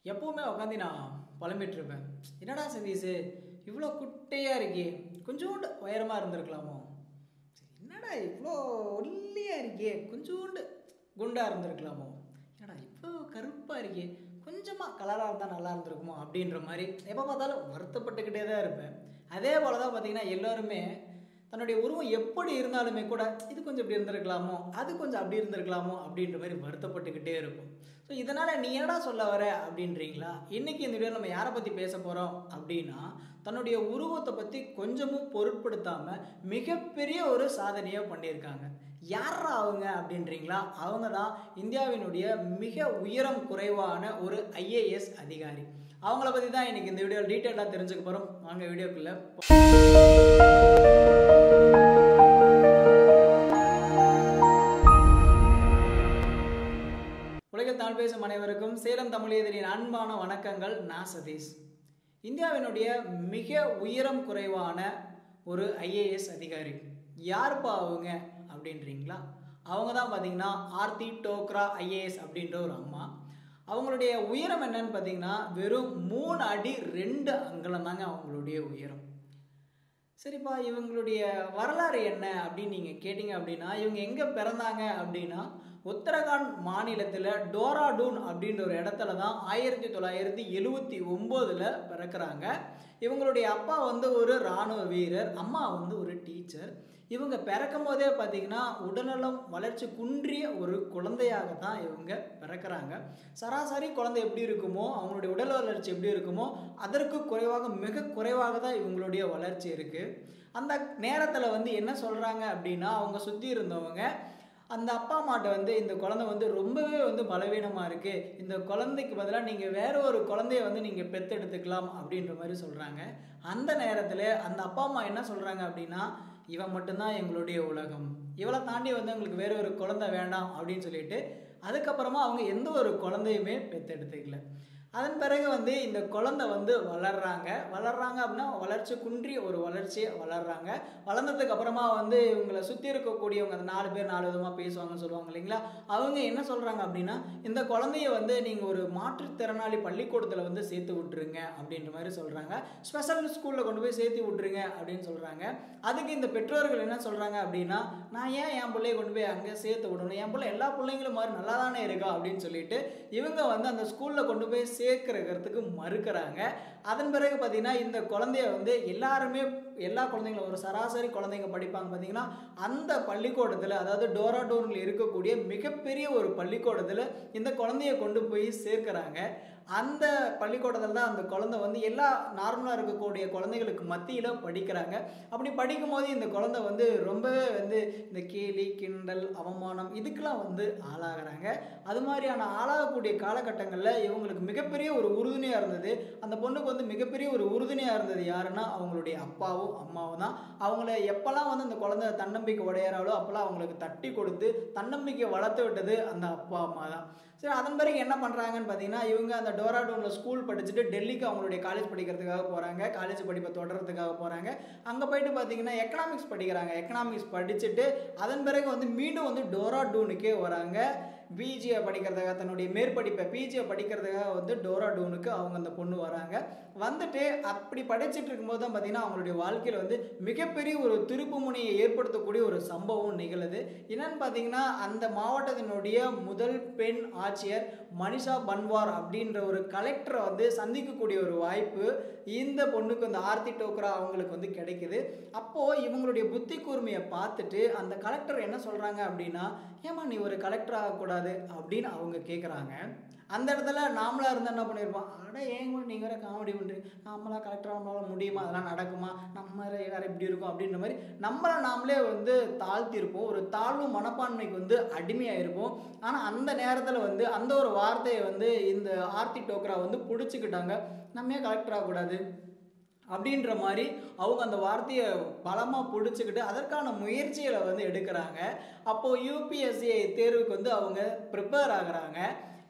எப்போவுமே உட்காந்து நான் புலம்பிட்டு இருப்பேன் என்னடா சதீஷு இவ்வளோ குட்டையாக இருக்கே கொஞ்சோண்டு உயரமாக இருந்திருக்கலாமோ சரி, என்னடா இவ்வளோ ஒல்லியாக இருக்கே கொஞ்சோண்டு குண்டாக இருந்திருக்கலாமோ என்னடா இவ்வளோ கருப்பாக இருக்கே கொஞ்சமாக கலராக இருந்தால் நல்லா இருந்திருக்குமோ அப்படின்ற மாதிரி எப்போ பார்த்தாலும் வருத்தப்பட்டுக்கிட்டே தான் இருப்பேன் அதே போல் தான் பார்த்தீங்கன்னா எல்லோருமே தன்னுடைய உருவம் எப்படி இருந்தாலுமே கூட இது கொஞ்சம் இப்படி இருந்திருக்கலாமோ அது கொஞ்சம் அப்படி இருந்திருக்கலாமோ அப்படின்ற மாதிரி வருத்தப்பட்டுக்கிட்டே இருக்கும் ஸோ இதனால் நீ என்னடா சொல்ல வர அப்படின்றீங்களா இன்றைக்கி இந்த வீடியோ நம்ம யாரை பற்றி பேச போகிறோம் அப்படின்னா தன்னுடைய உருவத்தை பற்றி கொஞ்சமும் பொருட்படுத்தாமல் மிகப்பெரிய ஒரு சாதனையை பண்ணியிருக்காங்க யாரா அவங்க அப்படின்றீங்களா அவங்க தான் இந்தியாவினுடைய மிக உயரம் குறைவான ஒரு ஐஏஎஸ் அதிகாரி அவங்கள பற்றி தான் இன்னைக்கு இந்த வீடியோ டீட்டெயிலாக தெரிஞ்சுக்க போகிறோம் வாங்க வீடியோக்குள்ளே உலகில் தமிழ் பேசும் அனைவருக்கும் சேலம் தமிழேதரின் அன்பான வணக்கங்கள் நான் சதீஷ் இந்தியாவினுடைய மிக உயரம் குறைவான ஒரு ஐஏஎஸ் அதிகாரி யாருப்பா அவங்க அப்படின்றீங்களா அவங்க தான் பார்த்தீங்கன்னா ஆர்த்தி டோக்ரா ஐஏஎஸ் அப்படின்ற ஒரு அம்மா அவங்களுடைய உயரம் என்னன்னு பார்த்தீங்கன்னா வெறும் மூணு அடி ரெண்டு அங்கலம் தாங்க அவங்களுடைய உயரம் சரிப்பா இவங்களுடைய வரலாறு என்ன அப்படின்னு நீங்கள் கேட்டிங்க அப்படின்னா இவங்க எங்கே பிறந்தாங்க அப்படின்னா உத்தரகாண்ட் மாநிலத்தில் டோராடூன் அப்படின்ற ஒரு இடத்துல தான் ஆயிரத்தி தொள்ளாயிரத்தி எழுவத்தி ஒம்போதில் பிறக்கிறாங்க இவங்களுடைய அப்பா வந்து ஒரு இராணுவ வீரர் அம்மா வந்து ஒரு டீச்சர் இவங்க பிறக்கும் போதே பார்த்தீங்கன்னா உடல்நலம் வளர்ச்சி குன்றிய ஒரு குழந்தையாக தான் இவங்க பிறக்கிறாங்க சராசரி குழந்தை எப்படி இருக்குமோ அவங்களுடைய உடல் வளர்ச்சி எப்படி இருக்குமோ அதற்கு குறைவாக மிக குறைவாக தான் இவங்களுடைய வளர்ச்சி இருக்குது அந்த நேரத்தில் வந்து என்ன சொல்கிறாங்க அப்படின்னா அவங்க சுற்றி இருந்தவங்க அந்த அப்பா அம்மாட்ட வந்து இந்த குழந்தை வந்து ரொம்பவே வந்து பலவீனமாக இருக்குது இந்த குழந்தைக்கு பதிலாக நீங்கள் வேற ஒரு குழந்தைய வந்து நீங்கள் பெத்தெடுத்துக்கலாம் அப்படின்ற மாதிரி சொல்கிறாங்க அந்த நேரத்தில் அந்த அப்பா அம்மா என்ன சொல்கிறாங்க அப்படின்னா இவன் மட்டும்தான் எங்களுடைய உலகம் இவளை தாண்டி வந்து எங்களுக்கு வேற ஒரு குழந்தை வேண்டாம் அப்படின்னு சொல்லிட்டு அதுக்கப்புறமா அவங்க எந்த ஒரு குழந்தையுமே பெத்தெடுத்துக்கல அதன் பிறகு வந்து இந்த குழந்தை வந்து வளர்றாங்க வளர்றாங்க அப்படின்னா வளர்ச்சி குன்றி ஒரு வளர்ச்சியை வளர்றாங்க வளர்ந்ததுக்கு அப்புறமா வந்து இவங்களை சுற்றி இருக்கக்கூடியவங்க அந்த நாலு பேர் நாலு விதமாக பேசுவாங்கன்னு சொல்லுவாங்க இல்லைங்களா அவங்க என்ன சொல்கிறாங்க அப்படின்னா இந்த குழந்தைய வந்து நீங்கள் ஒரு மாற்றுத்திறனாளி பள்ளிக்கூடத்தில் வந்து சேர்த்து விட்டுருங்க அப்படின்ற மாதிரி சொல்கிறாங்க ஸ்பெஷல் ஸ்கூலில் கொண்டு போய் சேர்த்து விட்டுருங்க அப்படின்னு சொல்கிறாங்க அதுக்கு இந்த பெற்றோர்கள் என்ன சொல்கிறாங்க அப்படின்னா நான் ஏன் என் பிள்ளைய கொண்டு போய் அங்கே சேர்த்து விடணும் என் பிள்ளை எல்லா பிள்ளைங்களும் மாதிரி நல்லா தானே இருக்கா அப்படின்னு சொல்லிட்டு இவங்க வந்து அந்த ஸ்கூலில் கொண்டு போய் சேர்க்கிறதுக்கு மறுக்கிறாங்க அதன் பிறகு பார்த்தீங்கன்னா இந்த குழந்தைய வந்து எல்லாருமே எல்லா குழந்தைங்களும் ஒரு சராசரி குழந்தைங்க படிப்பாங்க பார்த்தீங்கன்னா அந்த பள்ளிக்கூடத்தில் அதாவது டோராடோனில் இருக்கக்கூடிய மிகப்பெரிய ஒரு பள்ளிக்கூடத்தில் இந்த குழந்தைய கொண்டு போய் சேர்க்கிறாங்க அந்த பள்ளிக்கூடத்தில் தான் அந்த குழந்தை வந்து எல்லா நார்மலாக இருக்கக்கூடிய குழந்தைகளுக்கு மத்தியில் படிக்கிறாங்க அப்படி படிக்கும்போது இந்த குழந்தை வந்து ரொம்பவே வந்து இந்த கேலி கிண்டல் அவமானம் இதுக்கெல்லாம் வந்து ஆளாகிறாங்க அது மாதிரியான ஆளாகக்கூடிய காலகட்டங்களில் இவங்களுக்கு மிகப்பெரிய ஒரு உறுதுணையாக இருந்தது அந்த பொண்ணுக்கு வந்து மிகப்பெரிய ஒரு உறுதுணையாக இருந்தது யாருன்னா அவங்களுடைய அப்பாவும் அம்மாவும் தான் அவங்கள எப்போல்லாம் வந்து அந்த குழந்தை தன்னம்பிக்கை உடையிறாளோ அப்போல்லாம் அவங்களுக்கு தட்டி கொடுத்து தன்னம்பிக்கை வளர்த்து விட்டது அந்த அப்பா அம்மா தான் சரி அதன் பிறகு என்ன பண்ணுறாங்கன்னு பார்த்தீங்கன்னா இவங்க அந்த டோராடோனில் ஸ்கூல் படிச்சுட்டு டெல்லிக்கு அவங்களுடைய காலேஜ் படிக்கிறதுக்காக போகிறாங்க காலேஜ் படிப்பை தொடர்றதுக்காக போகிறாங்க அங்கே போயிட்டு பார்த்தீங்கன்னா எக்கனாமிக்ஸ் படிக்கிறாங்க எக்கனாமிக்ஸ் படிச்சுட்டு அதன் பிறகு வந்து மீண்டும் வந்து டோராடூனுக்கே வராங்க பிஜியை படிக்கிறதுக்காக தன்னுடைய மேற்படிப்பை பிஜியை படிக்கிறதுக்காக வந்து டோராடூனுக்கு அவங்க அந்த பொண்ணு வராங்க வந்துட்டு அப்படி படிச்சுட்டு இருக்கும்போது தான் பார்த்தீங்கன்னா அவங்களுடைய வாழ்க்கையில் வந்து மிகப்பெரிய ஒரு திருப்பு முனையை ஏற்படுத்தக்கூடிய ஒரு சம்பவம் நிகழுது என்னன்னு பார்த்தீங்கன்னா அந்த மாவட்டத்தினுடைய முதல் பெண் ஆட்சியர் மனிஷா பன்வார் அப்படின்ற ஒரு கலெக்டரை வந்து சந்திக்கக்கூடிய ஒரு வாய்ப்பு இந்த பொண்ணுக்கு அந்த ஆர்த்தி டோக்ரா அவங்களுக்கு வந்து கிடைக்குது அப்போது இவங்களுடைய புத்தி கூர்மையை பார்த்துட்டு அந்த கலெக்டர் என்ன சொல்கிறாங்க அப்படின்னா ஏமா நீ ஒரு கலெக்டர் ஆகக்கூடாது அப்படின்னு அவங்க கேட்குறாங்க அந்த இடத்துல நாமளாக இருந்தால் என்ன பண்ணியிருப்போம் அட ஏங்க நீங்கள் வேறு காமெடி பண்ணுறீங்க நாமளா கலெக்டர் நம்மளால முடியுமா அதெல்லாம் நடக்குமா நம்ம வேறு இப்படி இருக்கும் அப்படின்ற மாதிரி நம்மளை நாமளே வந்து தாழ்த்திருப்போம் ஒரு தாழ்வு மனப்பான்மைக்கு வந்து அடிமையாக இருப்போம் ஆனால் அந்த நேரத்தில் வந்து அந்த ஒரு வார்த்தையை வந்து இந்த ஆர்த்தி டோக்ரா வந்து பிடிச்சிக்கிட்டாங்க நம்ம ஏன் கலெக்டர் ஆகக்கூடாது அப்படின்ற மாதிரி அவங்க அந்த வார்த்தையை பலமாக பிடிச்சிக்கிட்டு அதற்கான முயற்சிகளை வந்து எடுக்கிறாங்க அப்போது யூபிஎஸ்சி தேர்வுக்கு வந்து அவங்க ப்ரிப்பேர் ஆகுறாங்க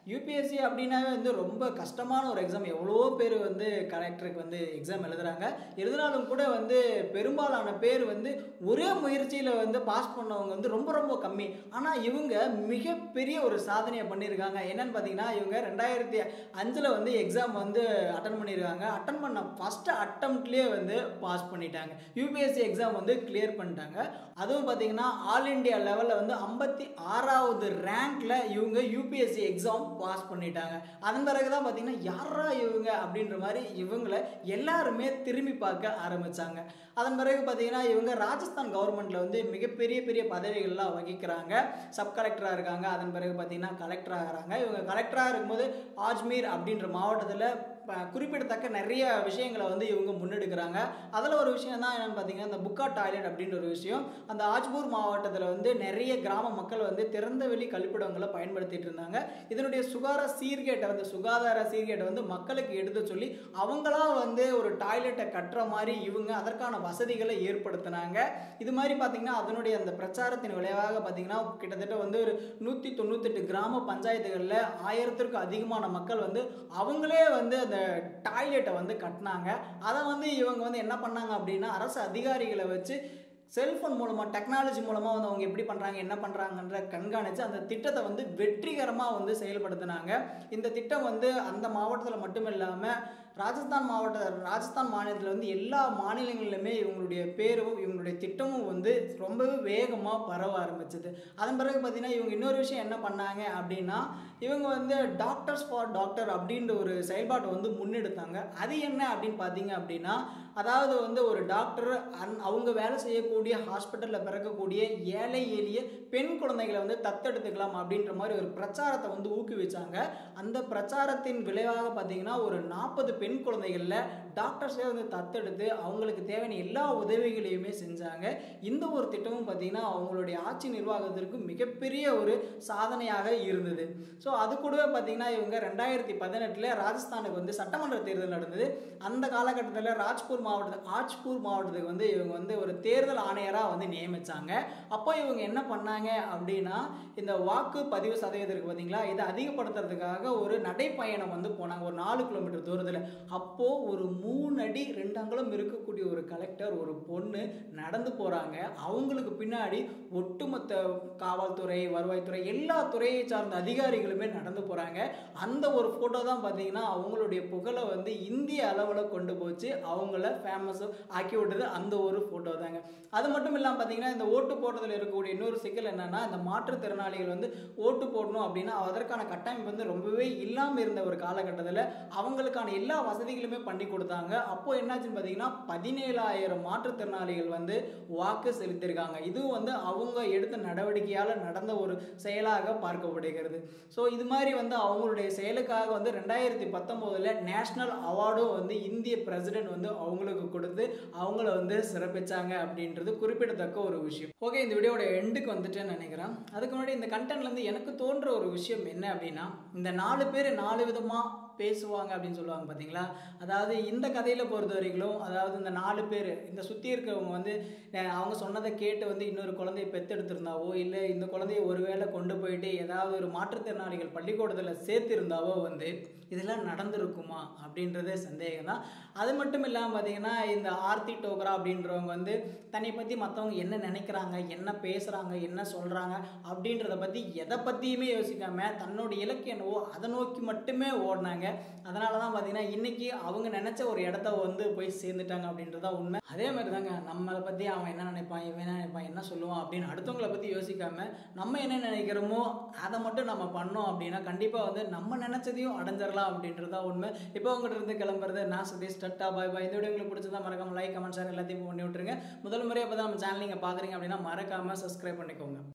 யூபிஎஸ்சி அப்படின்னாவே வந்து ரொம்ப கஷ்டமான ஒரு எக்ஸாம் எவ்வளோ பேர் வந்து கலெக்டருக்கு வந்து எக்ஸாம் எழுதுறாங்க எழுதினாலும் கூட வந்து பெரும்பாலான பேர் வந்து ஒரே முயற்சியில் வந்து பாஸ் பண்ணவங்க வந்து ரொம்ப ரொம்ப கம்மி ஆனால் இவங்க மிகப்பெரிய ஒரு சாதனையை பண்ணியிருக்காங்க என்னன்னு பார்த்தீங்கன்னா இவங்க ரெண்டாயிரத்தி அஞ்சில் வந்து எக்ஸாம் வந்து அட்டன் பண்ணியிருக்காங்க அட்டன் பண்ண ஃபஸ்ட்டு அட்டம்ப்ட்லேயே வந்து பாஸ் பண்ணிட்டாங்க யூபிஎஸ்சி எக்ஸாம் வந்து கிளியர் பண்ணிட்டாங்க அதுவும் பார்த்தீங்கன்னா ஆல் இண்டியா லெவலில் வந்து ஐம்பத்தி ஆறாவது ரேங்க்ல இவங்க யூபிஎஸ்சி எக்ஸாம் பாஸ் பண்ணிட்டாங்க அதன் பிறகு தான் பார்த்தீங்கன்னா யாரா இவங்க அப்படின்ற மாதிரி இவங்களை எல்லாருமே திரும்பி பார்க்க ஆரம்பிச்சாங்க அதன் பிறகு பார்த்தீங்கன்னா இவங்க ராஜஸ்தான் கவர்மெண்ட்ல வந்து மிகப்பெரிய பெரிய பதவிகள்லாம் வகிக்கிறாங்க சப் கலெக்டராக இருக்காங்க அதன் பிறகு பார்த்தீங்கன்னா கலெக்டர் ஆகிறாங்க இவங்க கலெக்டராக இருக்கும்போது ஆஜ்மீர் அப்படின்ற மாவட்டத்தில் ப- குறிப்பிடத்தக்க நிறைய விஷயங்களை வந்து இவங்க முன்னெடுக்கிறாங்க அதில் ஒரு விஷயம் தான் என்னன்னு பார்த்தீங்கன்னா இந்த புக்கா டாய்லெட் அப்படின்ற ஒரு விஷயம் அந்த ஆஜ்பூர் மாவட்டத்தில் வந்து நிறைய கிராம மக்கள் வந்து திறந்த வெளி கழிப்பிடங்களை பயன்படுத்திட்டு இருந்தாங்க இதனுடைய சுகார சீர்கேட்டை வந்து சுகாதார சீர்கேட்டை வந்து மக்களுக்கு எடுத்து சொல்லி அவங்களா வந்து ஒரு டாய்லெட்டை கட்டுற மாதிரி இவங்க அதற்கான வசதிகளை ஏற்படுத்தினாங்க இது மாதிரி பார்த்தீங்கன்னா அதனுடைய அந்த பிரச்சாரத்தின் விளைவாக பார்த்தீங்கன்னா கிட்டத்தட்ட வந்து ஒரு நூற்றி தொண்ணூத்தெட்டு கிராம பஞ்சாயத்துகளில் ஆயிரத்திற்கும் அதிகமான மக்கள் வந்து அவங்களே வந்து அந்த டாய்லெட்டை வந்து கட்டினாங்க அதை வந்து இவங்க வந்து என்ன பண்ணாங்க அப்படின்னா அரசு அதிகாரிகளை வச்சு செல்ஃபோன் மூலமாக டெக்னாலஜி மூலமாக வந்து அவங்க எப்படி பண்ணுறாங்க என்ன பண்ணுறாங்கன்ற கண்காணித்து அந்த திட்டத்தை வந்து வெற்றிகரமாக வந்து செயல்படுத்தினாங்க இந்த திட்டம் வந்து அந்த மாவட்டத்தில் மட்டும் இல்லாமல் ராஜஸ்தான் மாவட்ட ராஜஸ்தான் மாநிலத்தில் வந்து எல்லா மாநிலங்களிலுமே இவங்களுடைய பேரும் இவங்களுடைய திட்டமும் வந்து ரொம்பவே வேகமாக பரவ ஆரம்பிச்சது அதன் பிறகு பார்த்தீங்கன்னா இவங்க இன்னொரு விஷயம் என்ன பண்ணாங்க அப்படின்னா இவங்க வந்து டாக்டர்ஸ் ஃபார் டாக்டர் அப்படின்ற ஒரு செயல்பாட்டை வந்து முன்னெடுத்தாங்க அது என்ன அப்படின்னு பார்த்தீங்க அப்படின்னா அதாவது வந்து ஒரு டாக்டர் அந் அவங்க வேலை செய்யக்கூடிய ஹாஸ்பிட்டலில் பிறக்கக்கூடிய ஏழை எளிய பெண் குழந்தைகளை வந்து தத்தெடுத்துக்கலாம் அப்படின்ற மாதிரி ஒரு பிரச்சாரத்தை வந்து ஊக்குவிச்சாங்க அந்த பிரச்சாரத்தின் விளைவாக பார்த்தீங்கன்னா ஒரு நாற்பது பெண் குழந்தைகளில் டாக்டர்ஸே வந்து தத்தெடுத்து அவங்களுக்கு தேவையான எல்லா உதவிகளையுமே செஞ்சாங்க இந்த ஒரு திட்டமும் பார்த்தீங்கன்னா அவங்களுடைய ஆட்சி நிர்வாகத்திற்கு மிகப்பெரிய ஒரு சாதனையாக இருந்தது ஸோ அது கூடவே பார்த்தீங்கன்னா இவங்க ரெண்டாயிரத்தி பதினெட்டில் ராஜஸ்தானுக்கு வந்து சட்டமன்ற தேர்தல் நடந்தது அந்த காலகட்டத்தில் ராஜ்பூர் மாவட்டத்து ஆஜ்பூர் மாவட்டத்துக்கு வந்து இவங்க வந்து ஒரு தேர்தல் ஆணையராக வந்து நியமிச்சாங்க அப்போ இவங்க என்ன பண்ணாங்க அப்படின்னா இந்த வாக்கு பதிவு சதவீதம் பார்த்தீங்களா இதை அதிகப்படுத்துறதுக்காக ஒரு நடைப்பயணம் வந்து போனாங்க ஒரு நாலு கிலோமீட்டர் தூரத்தில் அப்போது ஒரு மூணு அடி ரெண்டு அங்குலம் இருக்கக்கூடிய ஒரு கலெக்டர் ஒரு பொண்ணு நடந்து போகிறாங்க அவங்களுக்கு பின்னாடி ஒட்டுமொத்த காவல்துறை வருவாய்த்துறை எல்லா துறையை சார்ந்த அதிகாரிகளுமே நடந்து போகிறாங்க அந்த ஒரு ஃபோட்டோ தான் பார்த்தீங்கன்னா அவங்களுடைய புகழை வந்து இந்திய அளவில் கொண்டு போச்சு அவங்கள ஃபேமஸ் ஆக்கி விட்டது அந்த ஒரு ஃபோட்டோ தாங்க அது மட்டும் இல்லாமல் பார்த்தீங்கன்னா இந்த ஓட்டு போடுறதுல இருக்கக்கூடிய இன்னொரு சிக்கல் என்னன்னா இந்த மாற்றுத்திறனாளிகள் வந்து ஓட்டு போடணும் அப்படின்னா அதற்கான கட்டமைப்பு வந்து ரொம்பவே இல்லாமல் இருந்த ஒரு காலகட்டத்தில் அவங்களுக்கான எல்லா வசதிகளுமே பண்ணி கொடுத்தாங்க அப்போ என்னாச்சுன்னு பார்த்தீங்கன்னா பதினேழாயிரம் மாற்றுத்திறனாளிகள் வந்து வாக்கு செலுத்தியிருக்காங்க இதுவும் வந்து அவங்க எடுத்த நடவடிக்கையால் நடந்த ஒரு செயலாக பார்க்கப்படுகிறது ஸோ இது மாதிரி வந்து அவங்களுடைய செயலுக்காக வந்து ரெண்டாயிரத்தி பத்தொம்போதில் நேஷ்னல் அவார்டும் வந்து இந்திய பிரசிடென்ட் வந்து அவங்களுக்கு கொடுத்து அவங்கள வந்து சிறப்பிச்சாங்க அப்படின்றது குறிப்பிடத்தக்க ஒரு விஷயம் ஓகே இந்த வீடியோட எண்டுக்கு வந்துட்டேன்னு நினைக்கிறேன் அதுக்கு முன்னாடி இந்த கண்டென்ட்லேருந்து எனக்கு தோன்ற ஒரு விஷயம் என்ன அப்படின்னா இந்த நாலு பேர் நாலு விதமாக பேசுவாங்க அப்படின்னு சொல்லுவாங்க பார்த்தீங்களா அதாவது இந்த கதையில் பொறுத்த வரைக்கும் அதாவது இந்த நாலு பேர் இந்த சுற்றி இருக்கிறவங்க வந்து அஹ், அவங்க சொன்னதை கேட்டு வந்து இன்னொரு குழந்தைய பெத்தெடுத்திருந்தாவோ இல்லை இந்த குழந்தைய ஒருவேளை கொண்டு போயிட்டு ஏதாவது ஒரு மாற்றுத்திறனாளிகள் பள்ளிக்கூடத்தில் சேர்த்திருந்தாவோ வந்து இதெல்லாம் நடந்திருக்குமா அப்படின்றதே சந்தேகம் தான் அது மட்டும் இல்லாமல் பார்த்தீங்கன்னா இந்த ஆர்த்தி டோக்ரா அப்படின்றவங்க வந்து தன்னை பற்றி மற்றவங்க என்ன நினைக்கிறாங்க என்ன பேசுகிறாங்க என்ன சொல்கிறாங்க அப்படின்றத பற்றி எதை பற்றியுமே யோசிக்காம தன்னோட இலக்கு என்னவோ அதை நோக்கி மட்டுமே ஓடினாங்க அதனால தான் பார்த்தீங்கன்னா இன்னைக்கு அவங்க நினச்ச ஒரு இடத்த வந்து போய் சேர்ந்துட்டாங்க அப்படின்றதா உண்மை அதே மாதிரி தாங்க நம்மளை பற்றி அவன் என்ன நினைப்பான் இவன் என்ன நினைப்பான் என்ன சொல்லுவான் அப்படின்னு அடுத்தவங்கள பற்றி யோசிக்காம நம்ம என்ன நினைக்கிறோமோ அதை மட்டும் நம்ம பண்ணோம் அப்படின்னா கண்டிப்பாக வந்து நம்ம நினச்சதையும் அடைஞ்சிடலாம் அப்படின்றதா உண்மை இப்போ உங்கள்கிட்ட இருந்து கிளம்புறது நான் சதீஷ் டட்டா பாய் பாய் இந்த வீடியோ உங்களுக்கு பிடிச்சதா மறக்காம லைக் கமெண்ட் ஷேர் எல்லாத்தையும் பண்ணி விட்டுருங்க முதல் முறையாக இப்போ தான் நம்ம சேனல் நீங்கள் பார்க்குறீங்க அப்படின்னா மறக்காமல் சப்ஸ்கிரைப் பண்ணிக்கோங்க